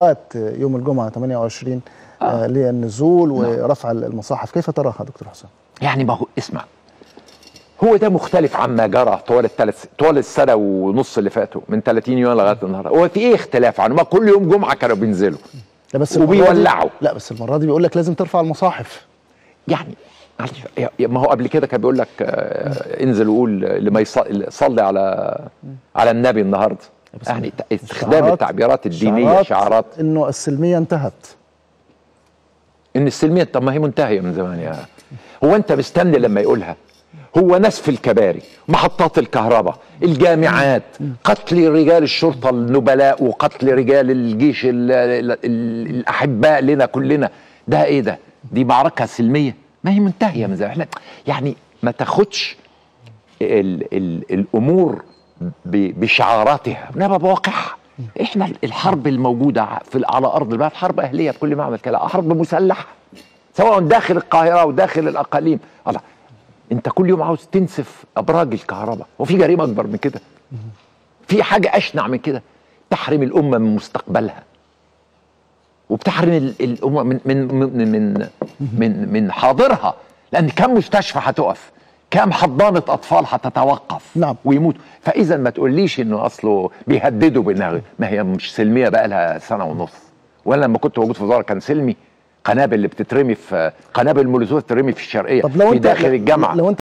وقت يوم الجمعه 28 آه. للنزول ورفع المصاحف كيف تراها دكتور حسام؟ يعني ما هو اسمع هو ده مختلف عما جرى طوال الثلاث طوال السنه ونص اللي فاتوا من 30 يوم لغايه النهارده هو في ايه اختلاف عنه ما كل يوم جمعه كانوا بينزلوا لا بس المرة وبيولعوا. دي لا بس المره دي بيقول لك لازم ترفع المصاحف يعني معلش يا- يا- ما هو قبل كده كان بيقول لك آه، انزل وقول لما يص- صلي على على النبي النهارده يعني ت- استخدام شعارات- التعبيرات الدينيه شعارات انه السلميه انتهت ان السلميه طب ما هي منتهيه من زمان يا هو انت مستني لما يقولها هو نسف الكباري محطات الكهرباء الجامعات قتل رجال الشرطه النبلاء وقتل رجال الجيش ال ال ال الاحباء لنا كلنا ده ايه ده دي معركه سلميه ما هي منتهيه من زمان احنا يعني ما تاخدش ال ال الامور ب- بشعاراتها انما بواقعها احنا الحرب الموجوده في على ارض البلد حرب اهليه بكل معنى الكلام حرب مسلحه سواء داخل القاهره او داخل الاقاليم الله انت كل يوم عاوز تنسف ابراج الكهرباء وفي جريمه اكبر من كده في حاجه اشنع من كده تحرم الامه من مستقبلها وبتحرم ال- الامه من من من من من, من حاضرها لان كم مستشفى هتقف كم حضانه اطفال هتتوقف نعم. ويموت فاذا ما تقوليش انه اصله بيهددوا بانها ما هي مش سلميه بقى لها سنه ونص وانا لما كنت موجود في وزاره كان سلمي قنابل اللي بتترمي في قنابل مولوتوف تترمي في الشرقيه طب لو في انت داخل الجامعه لو انت